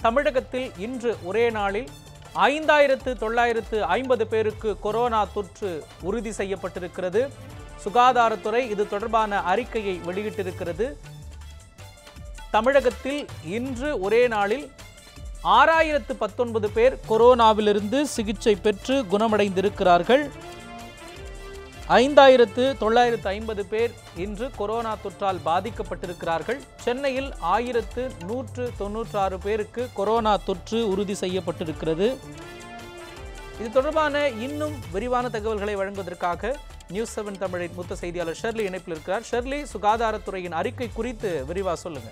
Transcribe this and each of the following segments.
தமிழகத்தில் இன்று ஒரே நாளில் ஐந்தாயிரத்து தொள்ளாயிரத்து ஐம்பது பேருக்கு கொரோனா தொற்று உறுதி செய்யப்பட்டிருக்கிறது சுகாதாரத்துறை இது தொடர்பான அறிக்கையை வெளியிட்டிருக்கிறது தமிழகத்தில் இன்று ஒரே நாளில் ஆறாயிரத்து பத்தொன்பது பேர் கொரோனாவிலிருந்து சிகிச்சை பெற்று குணமடைந்திருக்கிறார்கள் ஐந்தாயிரத்து தொள்ளாயிரத்து ஐம்பது பேர் இன்று கொரோனா தொற்றால் பாதிக்கப்பட்டிருக்கிறார்கள் சென்னையில் ஆயிரத்து நூற்று தொன்னூற்றாறு பேருக்கு கொரோனா தொற்று உறுதி செய்யப்பட்டிருக்கிறது இது தொடர்பான இன்னும் விரிவான தகவல்களை வழங்குவதற்காக நியூஸ் செவன் தமிழின் மூத்த செய்தியாளர் ஷெர்லி இணைப்பில் இருக்கிறார் ஷெர்லி சுகாதாரத்துறையின் அறிக்கை குறித்து விரிவா சொல்லுங்க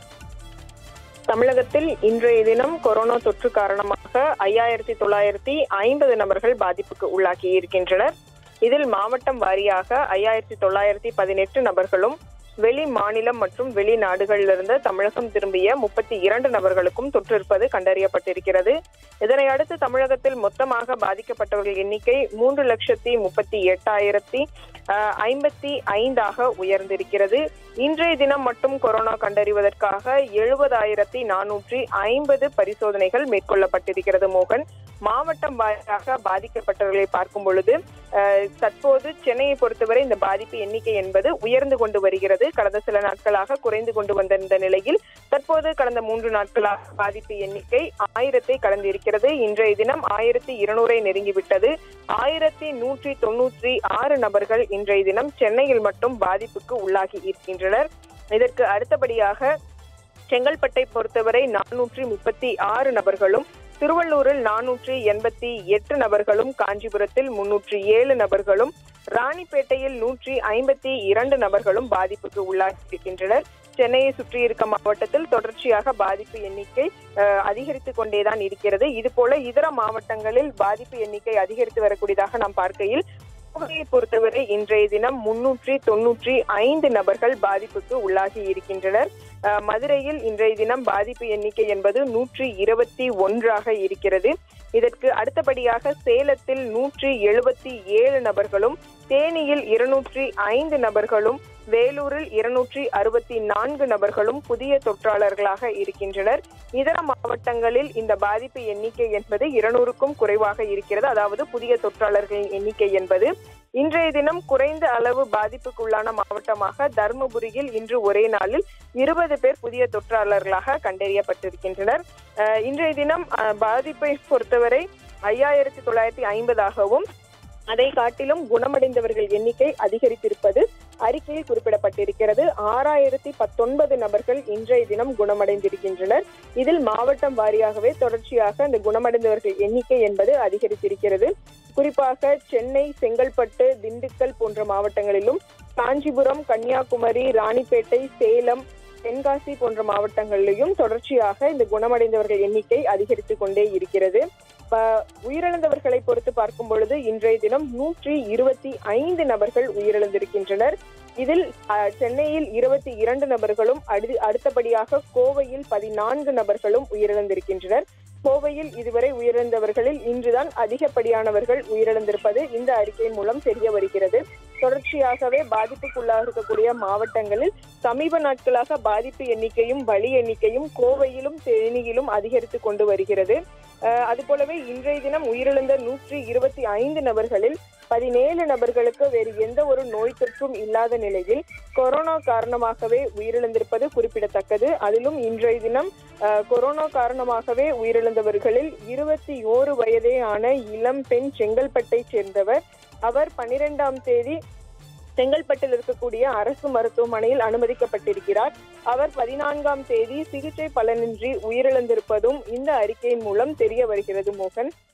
தமிழகத்தில் இன்றைய தினம் கொரோனா தொற்று காரணமாக ஐயாயிரத்தி தொள்ளாயிரத்தி ஐம்பது நபர்கள் பாதிப்புக்கு உள்ளாகி இருக்கின்றனர் இதில் மாவட்டம் வாரியாக ஐயாயிரத்தி தொள்ளாயிரத்தி பதினெட்டு நபர்களும் வெளி மாநிலம் மற்றும் வெளிநாடுகளிலிருந்து தமிழகம் திரும்பிய முப்பத்தி இரண்டு நபர்களுக்கும் தொற்று இருப்பது கண்டறியப்பட்டிருக்கிறது இதனை அடுத்து தமிழகத்தில் மொத்தமாக பாதிக்கப்பட்டவர்கள் எண்ணிக்கை மூன்று லட்சத்தி முப்பத்தி எட்டாயிரத்தி அஹ், ஐம்பத்தி ஐந்தாக உயர்ந்திருக்கிறது இன்றைய தினம் மட்டும் கொரோனா கண்டறிவதற்காக எழுபதாயிரத்தி நானூற்றி ஐம்பது பரிசோதனைகள் மேற்கொள்ளப்பட்டிருக்கிறது மோகன் மாவட்டம் வாரியாக பாதிக்கப்பட்டவர்களை பார்க்கும் பொழுது அஹ், தற்போது சென்னையை பொறுத்தவரை இந்த பாதிப்பு எண்ணிக்கை என்பது உயர்ந்து கொண்டு வருகிறது கடந்த சில நாட்களாக குறைந்து கொண்டு வந்த இந்த நிலையில் தற்போது கடந்த மூன்று நாட்களாக பாதிப்பு எண்ணிக்கை ஆயிரத்தை கடந்திருக்கிறது இன்றைய தினம் ஆயிரத்தி இருநூறை நெருங்கிவிட்டது ஆயிரத்தி நூற்றி தொன்னூற்றி ஆறு நபர்கள் இன்றைய தினம் சென்னையில் மட்டும் பாதிப்புக்கு உள்ளாகி இருக்கின்றனர் இதற்கு அடுத்தபடியாக செங்கல்பட்டை பொறுத்தவரை நானூற்றி முப்பத்தி ஆறு நபர்களும் திருவள்ளூரில் நானூற்றி எண்பத்தி எட்டு நபர்களும் காஞ்சிபுரத்தில் முன்னூற்றி ஏழு நபர்களும் ராணிப்பேட்டையில் நூற்றி ஐம்பத்தி இரண்டு நபர்களும் பாதிப்புக்கு உள்ளாகி இருக்கின்றனர் சென்னையை சுற்றி இருக்க மாவட்டத்தில் தொடர்ச்சியாக பாதிப்பு எண்ணிக்கை அஹ், அதிகரித்துக் கொண்டேதான் இருக்கிறது இது போல இதர மாவட்டங்களில் பாதிப்பு எண்ணிக்கை அதிகரித்து வரக்கூடியதாக நாம் பார்க்கையில் கோவையை பொறுத்தவரை இன்றைய தினம் முன்னூற்றி தொன்னூற்றி ஐந்து நபர்கள் பாதிப்புக்கு உள்ளாகி இருக்கின்றனர் அஹ், மதுரையில் இன்றைய தினம் பாதிப்பு எண்ணிக்கை என்பது நூற்றி இருபத்தி ஒன்றாக இருக்கிறது இதற்கு அடுத்தபடியாக சேலத்தில் நூற்றி எழுபத்தி ஏழு நபர்களும் தேனியில் இருநூற்றி ஐந்து நபர்களும் வேலூரில் இருநூற்றி அறுபத்தி நான்கு நபர்களும் புதிய தொற்றாளர்களாக இருக்கின்றனர் இதர மாவட்டங்களில் இந்த பாதிப்பு எண்ணிக்கை என்பது இருநூறுக்கும் குறைவாக இருக்கிறது அதாவது புதிய தொற்றாளர்களின் எண்ணிக்கை என்பது இன்றைய தினம் குறைந்த அளவு பாதிப்புக்குள்ளான மாவட்டமாக தருமபுரியில் இன்று ஒரே நாளில் இருபது பேர் புதிய தொற்றாளர்களாக கண்டறியப்பட்டிருக்கின்றனர் அஹ், இன்றைய தினம் அஹ், பாதிப்பை பொறுத்தவரை ஐயாயிரத்தி தொள்ளாயிரத்தி ஐம்பதாகவும் அதை காட்டிலும் குணமடைந்தவர்கள் எண்ணிக்கை அதிகரித்திருப்பது அறிக்கையில் குறிப்பிடப்பட்டிருக்கிறது ஆறாயிரத்தி பத்தொன்பது நபர்கள் இன்றைய தினம் குணமடைந்திருக்கின்றனர் இதில் மாவட்டம் வாரியாகவே தொடர்ச்சியாக இந்த குணமடைந்தவர்கள் எண்ணிக்கை என்பது அதிகரித்திருக்கிறது குறிப்பாக சென்னை செங்கல்பட்டு திண்டுக்கல் போன்ற மாவட்டங்களிலும் காஞ்சிபுரம் கன்னியாகுமரி ராணிப்பேட்டை சேலம் தென்காசி போன்ற மாவட்டங்களிலும் தொடர்ச்சியாக இந்த குணமடைந்தவர்கள் எண்ணிக்கை அதிகரித்துக் கொண்டே இருக்கிறது ப- உயிரிழந்தவர்களை பொறுத்து பார்க்கும் பொழுது இன்றைய தினம் நூற்றி இருபத்தி ஐந்து நபர்கள் உயிரிழந்திருக்கின்றனர் இதில் அஹ், சென்னையில் இருபத்தி இரண்டு நபர்களும் அடு- அடுத்தபடியாக கோவையில் பதினான்கு நபர்களும் உயிரிழந்திருக்கின்றனர் கோவையில் இதுவரை உயிரிழந்தவர்களில் இன்றுதான் அதிகப்படியானவர்கள் உயிரிழந்திருப்பது இந்த அறிக்கையின் மூலம் தெரிய வருகிறது தொடர்ச்சியாகவே பாதிப்புக்குள்ளாக இருக்கக்கூடிய மாவட்டங்களில் சமீப நாட்களாக பாதிப்பு எண்ணிக்கையும் பலி எண்ணிக்கையும் கோவையிலும் தேனியிலும் அதிகரித்து கொண்டு வருகிறது அஹ், அதுபோலவே இன்றைய தினம் உயிரிழந்த நூற்றி இருபத்தி ஐந்து நபர்களில் பதினேழு நபர்களுக்கு வேறு எந்த ஒரு நோய் தொற்றும் இல்லாத நிலையில் கொரோனா காரணமாகவே உயிரிழந்திருப்பது குறிப்பிடத்தக்கது அதிலும் இன்றைய தினம் அஹ், கொரோனா காரணமாகவே உயிரிழந்தவர்களில் இருபத்தி ஓரு வயதே ஆன இளம் பெண் செங்கல்பட்டை சேர்ந்தவர் அவர் பன்னிரெண்டாம் தேதி செங்கல்பட்டில் இருக்கக்கூடிய அரசு மருத்துவமனையில் அனுமதிக்கப்பட்டிருக்கிறார் அவர் பதினான்காம் தேதி சிகிச்சை பலனின்றி உயிரிழந்திருப்பதும் இந்த அறிக்கையின் மூலம் தெரிய வருகிறது மோகன்